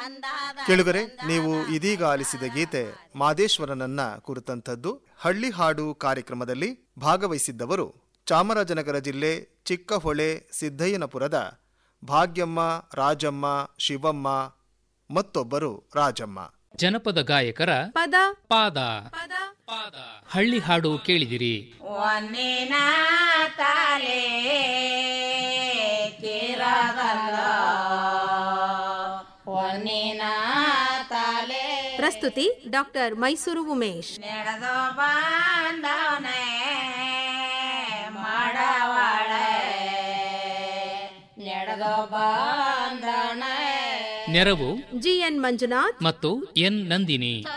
ಕೆಳುಗರೆ ನೀವು ಇದೀಗ ಆಲಿಸಿದ ಗೀತೆ ಮಾದೇಶ್ವರನನ್ನ ಕುರಿತಂಥದ್ದು ಹಳ್ಳಿ ಹಾಡು ಕಾರ್ಯಕ್ರಮದಲ್ಲಿ ಭಾಗವಹಿಸಿದ್ದವರು ಚಾಮರಾಜನಗರ ಜಿಲ್ಲೆ ಚಿಕ್ಕಹೊಳೆ ಸಿದ್ದಯ್ಯನಪುರದ ಭಾಗ್ಯಮ್ಮ ರಾಜಮ್ಮ ಶಿವಮ್ಮ ಮತ್ತೊಬ್ಬರು ರಾಜಮ್ಮ ಜನಪದ ಗಾಯಕರ ಪದ ಪಾದ ಪಾದ ಹಳ್ಳಿ ಹಾಡು ಕೇಳಿದಿರಿ ಒಂದಿನ ತಾಲೆ ಕಿರದಲ್ಲ ಒಂದಿನ ತಾಲೆ ಪ್ರಸ್ತುತಿ ಡಾಕ್ಟರ್ ಮೈಸೂರು ಉಮೇಶ್ ನಡೆದು ಬಂದವನೇ ಮಾಡವಾಳೆ ನಡೆದು ಬಂದವನೇ ನೆರವು ಜಿಎನ್ ಮಂಜುನಾಥ್ ಮತ್ತು ಎನ್ ನಂದಿನಿ